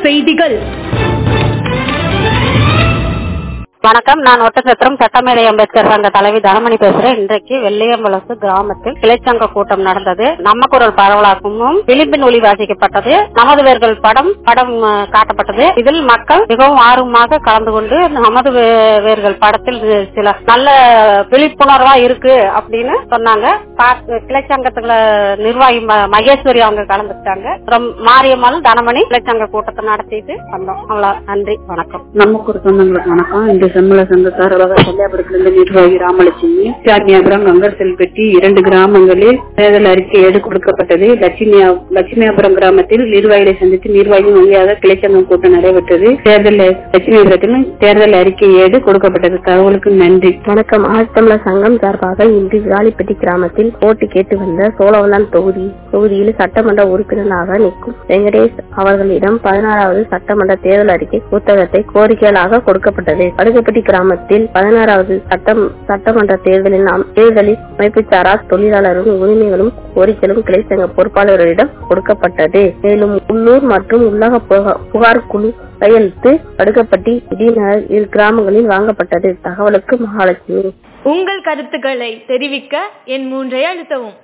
செய்திகள் வணக்கம் நான் ஒட்டச்சத்திரம் சட்டமேதை அம்பேத்கர் சங்க தலைவி தனமணி பேசுறேன் இன்றைக்கு வெள்ளையம்பலசு கிராமத்தில் கிளைச்சங்க கூட்டம் நடந்தது நம்ம குரல் பரவலாக்கமும் விளிம்பின் ஒளி வாசிக்கப்பட்டது நமது வேர்கள் படம் படம் அஹ், காட்டப்பட்டது இதில் மக்கள் மிகவும் ஆர்வமாக கலந்து கொண்டு நமது வே- வேர்கள் படத்தில் சில நல்ல விழிப்புணர்வா இருக்கு அப்படின்னு சொன்னாங்க பா- கிளைச்சங்கத்துல நிர்வாகி ம- மகேஸ்வரி அவங்க கலந்துட்டாங்க அப்புறம் மாரியம்மாள் தனமணி கிளைச்சங்க கூட்டத்தை நடத்திட்டு வந்தோம் அவ்வளவு நன்றி வணக்கம் நமக்கு ஒரு சொந்தங்களுக்கு வணக்கம் இந்த செம்மல சங்க சார்பாக கல்யாபுரத்திலிருந்து நிர்வாகி ராமலட்சுமி சாமியாபுரம் கங்கர் செல்பெட்டி இரண்டு கிராமங்களில் தேர்தல் அறிக்கை எடு கொடுக்கப்பட்டது லட்சுமியா லட்சுமியாபுரம் கிராமத்தில் நிர்வாகிகளை சந்தித்து நிர்வாகி வழியாக கிளைச்சங்கம் கூட்டம் நடைபெற்றது தேர்தல் லட்சுமியாபுரத்திலும் தேர்தல் அறிக்கை ஏடு கொடுக்கப்பட்டது தகவலுக்கு நன்றி வணக்கம் ஆழ்த்தமிழர் சங்கம் சார்பாக இன்று விராலிப்பட்டி கிராமத்தில் போட்டி கேட்டு வந்த சோழவந்தான் தொகுதி தொகுதியில் சட்டமன்ற உறுப்பினராக நிற்கும் வெங்கடேஷ் அவர்களிடம் பதினாறாவது சட்டமன்ற தேர்தல் அறிக்கை புத்தகத்தை கோரிக்கைகளாக கொடுக்கப்பட்டது படுகப்பட்டி கிராமத்தில் பதினாறாவது சட்டம் சட்டமன்ற தேர்தலில் நாம் தேர்தலில் அமைப்புச்சாரா தொழிலாளரும் உரிமைகளும் கோரிக்கைகளும் கிளைச்சங்க பொறுப்பாளர்களிடம் கொடுக்கப்பட்டது மேலும் உள்ளூர் மற்றும் உள்ளக புகா- புகார் குழு கையெழுத்து படுகப்பட்டி இடிநகர் இரு கிராமங்களில் வாங்கப்பட்டது தகவலுக்கு மகாலட்சுமி உங்கள் கருத்துக்களை தெரிவிக்க என் மூன்றை அழுத்தவும்